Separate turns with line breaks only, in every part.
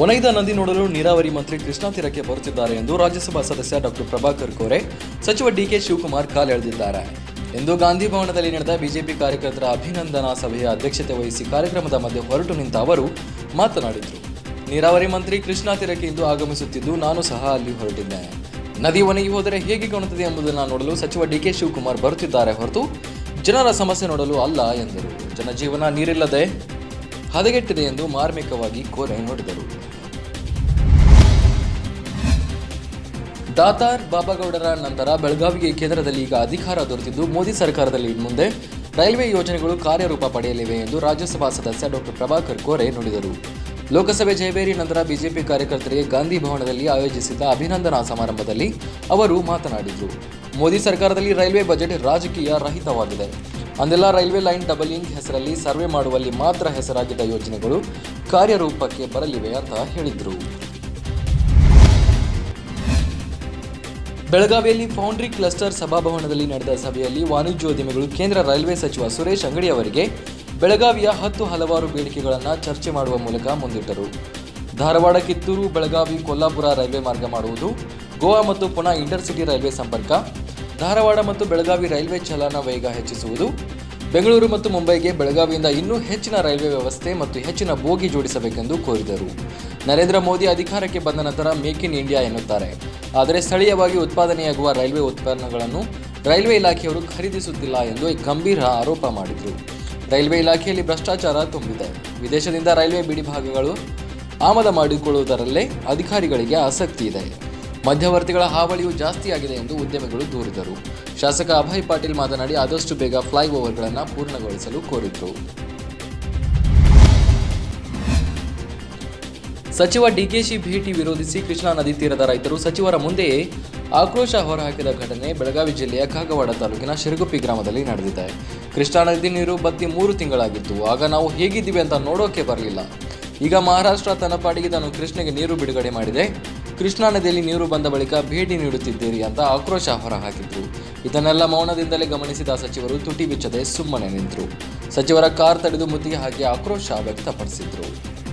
ಒಣಗಿದ ನದಿ ನೋಡಲು ನೀರಾವರಿ ಮಂತ್ರಿ ಕೃಷ್ಣಾ ತೀರಕ್ಕೆ ಬರುತ್ತಿದ್ದಾರೆ ಎಂದು ರಾಜ್ಯಸಭಾ ಸದಸ್ಯ ಡಾಕ್ಟರ್ ಪ್ರಭಾಕರ್ ಕೋರೆ ಸಚಿವ ಡಿಕೆ ಶಿವಕುಮಾರ್ ಕಾಲೆಳೆದಿದ್ದಾರೆ ಇಂದು ಗಾಂಧಿ ಭವನದಲ್ಲಿ ನಡೆದ ಬಿಜೆಪಿ ಕಾರ್ಯಕರ್ತರ ಅಭಿನಂದನಾ ಸಭೆಯ ಅಧ್ಯಕ್ಷತೆ ವಹಿಸಿ ಕಾರ್ಯಕ್ರಮದ ಮಧ್ಯೆ ಹೊರಟು ನಿಂತ ಅವರು ಮಾತನಾಡಿದರು ನೀರಾವರಿ ಮಂತ್ರಿ ಕೃಷ್ಣಾ ತೀರಕ್ಕೆ ಇಂದು ಆಗಮಿಸುತ್ತಿದ್ದು ನಾನು ಸಹ ಅಲ್ಲಿ ಹೊರಟಿದ್ದೇನೆ ನದಿ ಒಣಗಿ ಹೋದರೆ ಹೇಗೆ ಕಾಣುತ್ತದೆ ಎಂಬುದನ್ನು ನೋಡಲು ಸಚಿವ ಡಿಕೆ ಶಿವಕುಮಾರ್ ಬರುತ್ತಿದ್ದಾರೆ ಹೊರತು ಜನರ ಸಮಸ್ಯೆ ನೋಡಲು ಅಲ್ಲ ಎಂದರು ಜನಜೀವನ ನೀರಿಲ್ಲದೆ ಹದಗೆಟ್ಟಿದೆ ಎಂದು ಮಾರ್ಮಿಕವಾಗಿ ಕೋರೆ ನುಡಿದರು ದಾತಾರ್ ಬಾಬಾಗೌಡರ ನಂತರ ಬೆಳಗಾವಿಗೆ ಕೇಂದ್ರದಲ್ಲಿ ಈಗ ಅಧಿಕಾರ ದೊರೆತಿದ್ದು ಮೋದಿ ಸರ್ಕಾರದಲ್ಲಿ ಇನ್ಮುಂದೆ ರೈಲ್ವೆ ಯೋಜನೆಗಳು ಕಾರ್ಯರೂಪ ಪಡೆಯಲಿವೆ ಎಂದು ರಾಜ್ಯಸಭಾ ಸದಸ್ಯ ಡಾಕ್ಟರ್ ಪ್ರಭಾಕರ್ ಕೋರೆ ನುಡಿದರು ಲೋಕಸಭೆ ಜಯಬೇರಿ ನಂತರ ಬಿಜೆಪಿ ಕಾರ್ಯಕರ್ತರಿಗೆ ಗಾಂಧಿ ಭವನದಲ್ಲಿ ಆಯೋಜಿಸಿದ್ದ ಅಭಿನಂದನಾ ಸಮಾರಂಭದಲ್ಲಿ ಅವರು ಮಾತನಾಡಿದರು ಮೋದಿ ಸರ್ಕಾರದಲ್ಲಿ ರೈಲ್ವೆ ಬಜೆಟ್ ರಾಜಕೀಯ ರಹಿತವಾಗಿದೆ ಅಂದೆಲ್ಲ ರೈಲ್ವೆ ಲೈನ್ ಡಬಲಿಂಗ್ ಹೆಸರಲ್ಲಿ ಸರ್ವೆ ಮಾಡುವಲ್ಲಿ ಮಾತ್ರ ಹೆಸರಾಗಿದ್ದ ಯೋಜನೆಗಳು ಕಾರ್ಯರೂಪಕ್ಕೆ ಬರಲಿವೆ ಅಂತ ಹೇಳಿದರು ಬೆಳಗಾವಿಯಲ್ಲಿ ಫೌಂಡ್ರಿ ಕ್ಲಸ್ಟರ್ ಸಭಾಭವನದಲ್ಲಿ ನಡೆದ ಸಭೆಯಲ್ಲಿ ವಾಣಿಜ್ಯೋದ್ಯಮಿಗಳು ಕೇಂದ್ರ ರೈಲ್ವೆ ಸಚಿವ ಸುರೇಶ್ ಅಂಗಡಿ ಅವರಿಗೆ ಬೆಳಗಾವಿಯ ಹತ್ತು ಹಲವಾರು ಬೇಡಿಕೆಗಳನ್ನು ಚರ್ಚೆ ಮಾಡುವ ಮೂಲಕ ಮುಂದಿಟ್ಟರು ಧಾರವಾಡ ಕಿತ್ತೂರು ಬೆಳಗಾವಿ ಕೊಲ್ಲಾಪುರ ರೈಲ್ವೆ ಮಾರ್ಗ ಮಾಡುವುದು ಗೋವಾ ಮತ್ತು ಪುನಃ ಇಂಟರ್ಸಿಟಿ ರೈಲ್ವೆ ಸಂಪರ್ಕ ಧಾರವಾಡ ಮತ್ತು ಬೆಳಗಾವಿ ರೈಲ್ವೆ ಚಲನ ವೇಗ ಹೆಚ್ಚಿಸುವುದು ಬೆಂಗಳೂರು ಮತ್ತು ಮುಂಬೈಗೆ ಬೆಳಗಾವಿಯಿಂದ ಇನ್ನೂ ಹೆಚ್ಚಿನ ರೈಲ್ವೆ ವ್ಯವಸ್ಥೆ ಮತ್ತು ಹೆಚ್ಚಿನ ಬೋಗಿ ಜೋಡಿಸಬೇಕೆಂದು ಕೋರಿದರು ನರೇಂದ್ರ ಮೋದಿ ಅಧಿಕಾರಕ್ಕೆ ಬಂದ ನಂತರ ಮೇಕ್ ಇನ್ ಇಂಡಿಯಾ ಎನ್ನುತ್ತಾರೆ ಆದರೆ ಸ್ಥಳೀಯವಾಗಿ ಉತ್ಪಾದನೆಯಾಗುವ ರೈಲ್ವೆ ಉತ್ಪನ್ನಗಳನ್ನು ರೈಲ್ವೆ ಇಲಾಖೆಯವರು ಖರೀದಿಸುತ್ತಿಲ್ಲ ಎಂದು ಗಂಭೀರ ಆರೋಪ ಮಾಡಿದರು ರೈಲ್ವೆ ಇಲಾಖೆಯಲ್ಲಿ ಭ್ರಷ್ಟಾಚಾರ ತುಂಬಿದೆ ವಿದೇಶದಿಂದ ರೈಲ್ವೆ ಬಿಡಿಭಾಗಗಳು ಆಮದ ಮಾಡಿಕೊಳ್ಳುವುದರಲ್ಲೇ ಅಧಿಕಾರಿಗಳಿಗೆ ಆಸಕ್ತಿ ಇದೆ ಮಧ್ಯವರ್ತಿಗಳ ಹಾವಳಿಯು ಜಾಸ್ತಿಯಾಗಿದೆ ಎಂದು ಉದ್ಯಮಿಗಳು ದೂರಿದರು ಶಾಸಕ ಅಭಯ್ ಪಾಟೀಲ್ ಮಾತನಾಡಿ ಆದಷ್ಟು ಬೇಗ ಫ್ಲೈಓವರ್ಗಳನ್ನು ಪೂರ್ಣಗೊಳಿಸಲು ಕೋರಿದರು ಸಚಿವ ಡಿಕೆಶಿ ಭೇಟಿ ವಿರೋಧಿಸಿ ಕೃಷ್ಣಾ ನದಿ ತೀರದ ರೈತರು ಸಚಿವರ ಮುಂದೆಯೇ ಆಕ್ರೋಶ ಹೊರಹಾಕಿದ ಘಟನೆ ಬೆಳಗಾವಿ ಜಿಲ್ಲೆಯ ಕಾಗವಾಡ ತಾಲೂಕಿನ ಶಿರಗುಪ್ಪಿ ಗ್ರಾಮದಲ್ಲಿ ನಡೆದಿದೆ ಕೃಷ್ಣಾ ನದಿ ನೀರು ಬತ್ತಿ ಮೂರು ತಿಂಗಳಾಗಿತ್ತು ಆಗ ನಾವು ಹೇಗಿದ್ದೀವಿ ಅಂತ ನೋಡೋಕೆ ಬರಲಿಲ್ಲ ಈಗ ಮಹಾರಾಷ್ಟ್ರ ತನ್ನ ಪಾಡಿಗೆ ತಾನು ಕೃಷ್ಣಗೆ ನೀರು ಬಿಡುಗಡೆ ಮಾಡಿದೆ ಕೃಷ್ಣಾ ನದಿಯಲ್ಲಿ ನೀರು ಬಂದ ಬಳಿಕ ಭೇಟಿ ನೀಡುತ್ತಿದ್ದೀರಿ ಅಂತ ಆಕ್ರೋಶ ಹೊರಹಾಕಿದ್ರು ಇದನ್ನೆಲ್ಲ ಮೌನದಿಂದಲೇ ಗಮನಿಸಿದ ಸಚಿವರು ತುಟಿ ಬಿಚ್ಚದೆ ಸುಮ್ಮನೆ ನಿಂತರು ಸಚಿವರ ಕಾರ್ ತಡೆದು ಮುತ್ತಿಗೆ ಹಾಕಿ ಆಕ್ರೋಶ ವ್ಯಕ್ತಪಡಿಸಿದ್ರು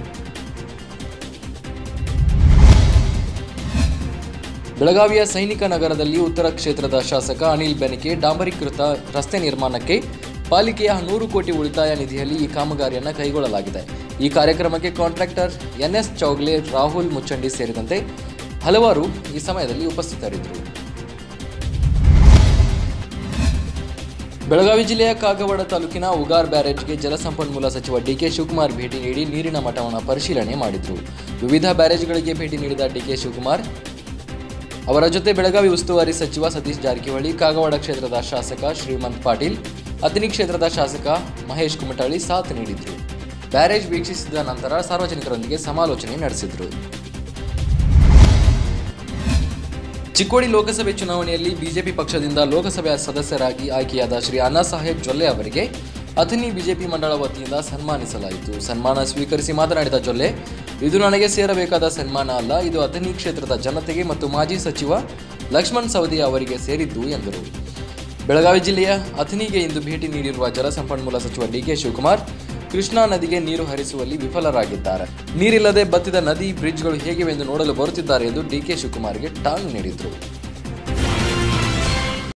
ಬೆಳಗಾವಿಯ ಸೈನಿಕ ನಗರದಲ್ಲಿ ಉತ್ತರ ಕ್ಷೇತ್ರದ ಶಾಸಕ ಅನಿಲ್ ಬೆನಕೆ ಡಾಂಬರೀಕೃತ ರಸ್ತೆ ನಿರ್ಮಾಣಕ್ಕೆ ಪಾಲಿಕೆಯ ನೂರು ಕೋಟಿ ಉಳಿತಾಯ ನಿಧಿಯಲ್ಲಿ ಈ ಕಾಮಗಾರಿಯನ್ನು ಕೈಗೊಳ್ಳಲಾಗಿದೆ ಈ ಕಾರ್ಯಕ್ರಮಕ್ಕೆ ಕಾಂಟ್ರಾಕ್ಟರ್ ಎನ್ಎಸ್ ಚೌಗ್ಲೆ ರಾಹುಲ್ ಮುಚ್ಚಂಡಿ ಸೇರಿದಂತೆ ಹಲವಾರು ಈ ಸಮಯದಲ್ಲಿ ಉಪಸ್ಥಿತರಿದ್ದರು ಬೆಳಗಾವಿ ಜಿಲ್ಲೆಯ ಕಾಗವಾಡ ತಾಲೂಕಿನ ಉಗಾರ್ ಬ್ಯಾರೇಜ್ಗೆ ಜಲಸಂಪನ್ಮೂಲ ಸಚಿವ ಡಿಕೆ ಶಿವಕುಮಾರ್ ಭೇಟಿ ನೀಡಿ ನೀರಿನ ಮಟ್ಟವನ್ನು ಪರಿಶೀಲನೆ ಮಾಡಿದರು ವಿವಿಧ ಬ್ಯಾರೇಜ್ಗಳಿಗೆ ಭೇಟಿ ನೀಡಿದ ಡಿಕೆ ಶಿವಕುಮಾರ್ ಅವರ ಜೊತೆ ಬೆಳಗಾವಿ ಉಸ್ತುವಾರಿ ಸಚಿವ ಸತೀಶ್ ಜಾರಕಿಹೊಳಿ ಕಾಗವಾಡ ಕ್ಷೇತ್ರದ ಶಾಸಕ ಶ್ರೀಮಂತ್ ಪಾಟೀಲ್ ಅತಿನಿ ಕ್ಷೇತ್ರದ ಶಾಸಕ ಮಹೇಶ್ ಕುಮಟಳ್ಳಿ ಸಾಥ್ ನೀಡಿದ್ರು ಬ್ಯಾರೇಜ್ ವೀಕ್ಷಿಸಿದ ನಂತರ ಸಾರ್ವಜನಿಕರೊಂದಿಗೆ ಸಮಾಲೋಚನೆ ನಡೆಸಿದರು ಚಿಕ್ಕೋಡಿ ಲೋಕಸಭೆ ಚುನಾವಣೆಯಲ್ಲಿ ಬಿಜೆಪಿ ಪಕ್ಷದಿಂದ ಲೋಕಸಭೆಯ ಸದಸ್ಯರಾಗಿ ಆಯ್ಕೆಯಾದ ಶ್ರೀ ಅಣ್ಣಾ ಸಾಹೇಬ್ ಜೊಲ್ಲೆ ಅವರಿಗೆ ಅಥಣಿ ಬಿಜೆಪಿ ಮಂಡಳ ವತಿಯಿಂದ ಸನ್ಮಾನಿಸಲಾಯಿತು ಸನ್ಮಾನ ಸ್ವೀಕರಿಸಿ ಮಾತನಾಡಿದ ಜೊಲ್ಲೆ ಇದು ನನಗೆ ಸೇರಬೇಕಾದ ಸನ್ಮಾನ ಅಲ್ಲ ಇದು ಅಥಣಿ ಕ್ಷೇತ್ರದ ಜನತೆಗೆ ಮತ್ತು ಮಾಜಿ ಸಚಿವ ಲಕ್ಷ್ಮಣ್ ಸವದಿ ಅವರಿಗೆ ಸೇರಿದ್ದು ಎಂದರು ಬೆಳಗಾವಿ ಜಿಲ್ಲೆಯ ಅಥಣಿಗೆ ಇಂದು ಭೇಟಿ ನೀಡಿರುವ ಜಲಸಂಪನ್ಮೂಲ ಸಚಿವ ಡಿಕೆ ಶಿವಕುಮಾರ್ ಕೃಷ್ಣಾ ನದಿಗೆ ನೀರು ಹರಿಸುವಲ್ಲಿ ವಿಫಲರಾಗಿದ್ದಾರೆ ನೀರಿಲ್ಲದೆ ಬತ್ತಿದ ನದಿ ಬ್ರಿಡ್ಜ್ಗಳು ಹೇಗಿವೆ ಎಂದು ನೋಡಲು ಬರುತ್ತಿದ್ದಾರೆ ಎಂದು ಡಿಕೆ ಶಿವಕುಮಾರ್ಗೆ ಟಾಂಗ್ ನೀಡಿದರು